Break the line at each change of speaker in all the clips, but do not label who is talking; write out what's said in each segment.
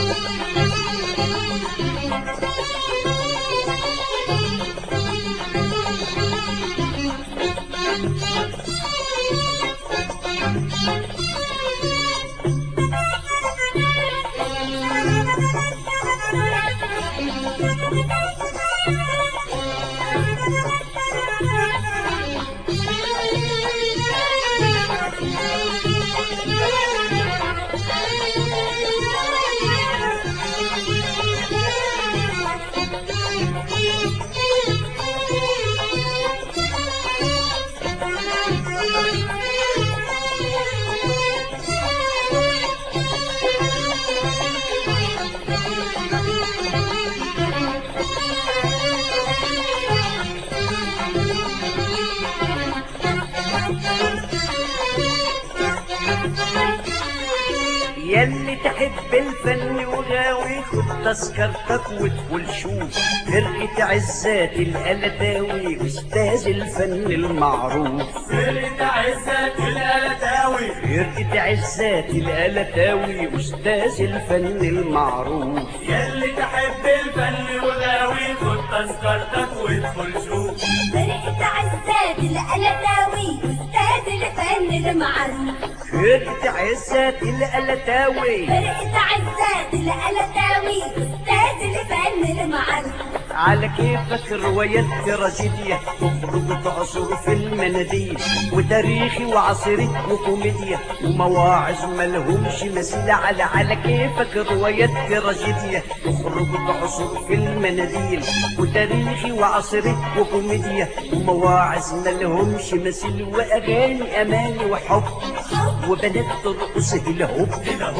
ياللي تحب الفن وغاوي خد تذكرتك وادخل شوف فرقة عزات القلداوي أستاذ الفن المعروف
فرقة عزت القلتاوي
فرقة عزات القلداوي أستاذ الفن المعروف
ياللي تحب الفن وغاوي خد تذكرتك وادخل شوف
فرقة عزات القلداوي أستاذ الفن المعروف
فرقة عزات القلداوي
فرقة عزات القلداوي أستاذ الفن المعروف
على كيفك روايات تراجيديا تخرج تعصر في المناديل وتاريخي وعصري وكوميديا ومواعظ ملهمش مثيل على على كيفك روايات تراجيديا تخرج تعصر في المناديل وتاريخي وعصري وكوميديا ومواعظ ملهمش مثيل واغاني اماني وحب وبنات ترقص الهوب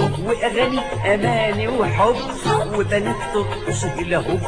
واغاني اماني وحب وبنات ترقص الهوب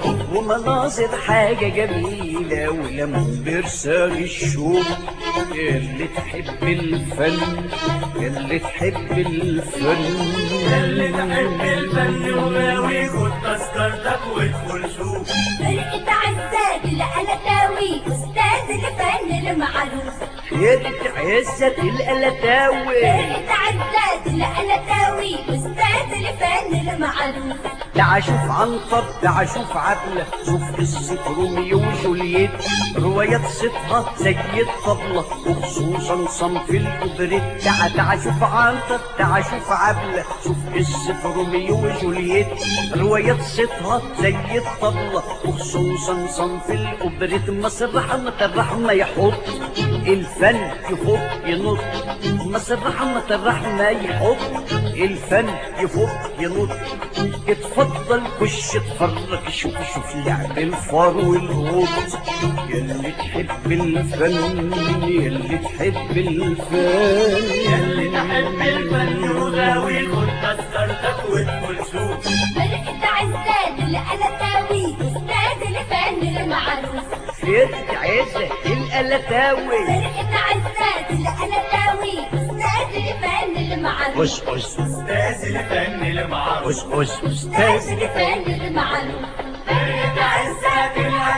ومناظر حاجة جميلة ولمن برساغ الشوق اللي تحب الفن اللي تحب الفن
ياللي تحب الفن وغاوي خد تذكرتك وادخل شوف
فرقة عزات القلداوي أستاذ الفن المعروف
فرقة عزة القلتاوي
فرقة عزات القلداوي أستاذ الفن المعروف
تعال شوف عنتر تعال شوف عبلة شوف قصة روميو وجولييت روايات صيتها زي الطبلة وخصوصا صنف الأوبريت تعال تعال شوف عنتر تعال شوف عبلة شوف قصة روميو وجولييت روايات صيتها زي الطبلة وخصوصا صنف الأوبريت مصر رحمة الرحمة يحط الفن يفوق ينط مصر رحمة الرحمة يحط الفن يفوق ينط اتفضل خش اتفرج شوف شوف لعب الفار والقط ياللي تحب الفن ياللي تحب الفن
ياللي تحب الفن وغاوي خد تذكرتك وادخل شوف
فرقة عزات القلداوي أستاذ الفن المعروف
فرقة عزة القلتاوي
فرقة عزات القلداوي أستاذ الفن المعروف
أس أس
أستاذ الفن المعروف
أس أس
أستاذ
أستاذ
الفن المعروف
فرقة عزت القلتاوي